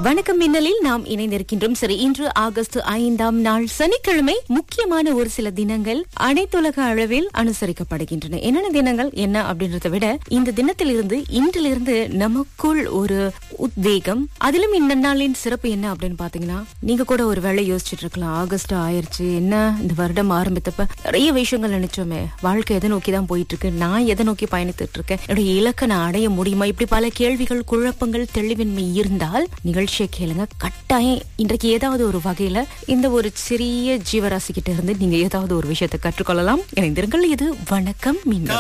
வணக்கம் மின்னலில் நாம் இணைந்திருக்கின்றோம் சரி இன்று ஆகஸ்ட் ஐந்தாம் நாள் சனிக்கிழமை முக்கியமான ஒரு சில தினங்கள் அனைத்துலக அளவில் அனுசரிக்கப்படுகின்றன என்னென்ன தினங்கள் என்ன அப்படின்றத விட இந்த தினத்திலிருந்து இன்றிலிருந்து நமக்குள் ஒரு உத்வேகம் அதிலும் இந்த நாளின் சிறப்பு என்ன அப்படின்னு பாத்தீங்கன்னா நீங்க கூட ஒரு வேலை யோசிச்சுட்டு இருக்கலாம் ஆகஸ்ட் ஆயிருச்சு என்ன இந்த வருடம் ஆரம்பித்தப்ப நிறைய விஷயங்கள் நினைச்சோமே வாழ்க்கை எதை நோக்கி தான் போயிட்டு இருக்கு நான் எதை நோக்கி பயணித்துட்டு இருக்கேன் என்னுடைய இலக்கை நான் அடைய முடியுமா இப்படி பல கேள்விகள் குழப்பங்கள் தெளிவின்மை இருந்தால் நிகழ்ச்சியை கேளுங்க கட்டாயம் இன்றைக்கு ஏதாவது ஒரு வகையில இந்த ஒரு சிறிய ஜீவராசி கிட்ட இருந்து நீங்க ஏதாவது ஒரு விஷயத்தை கற்றுக்கொள்ளலாம் இணைந்திருங்கள் இது வணக்கம் மீண்டும்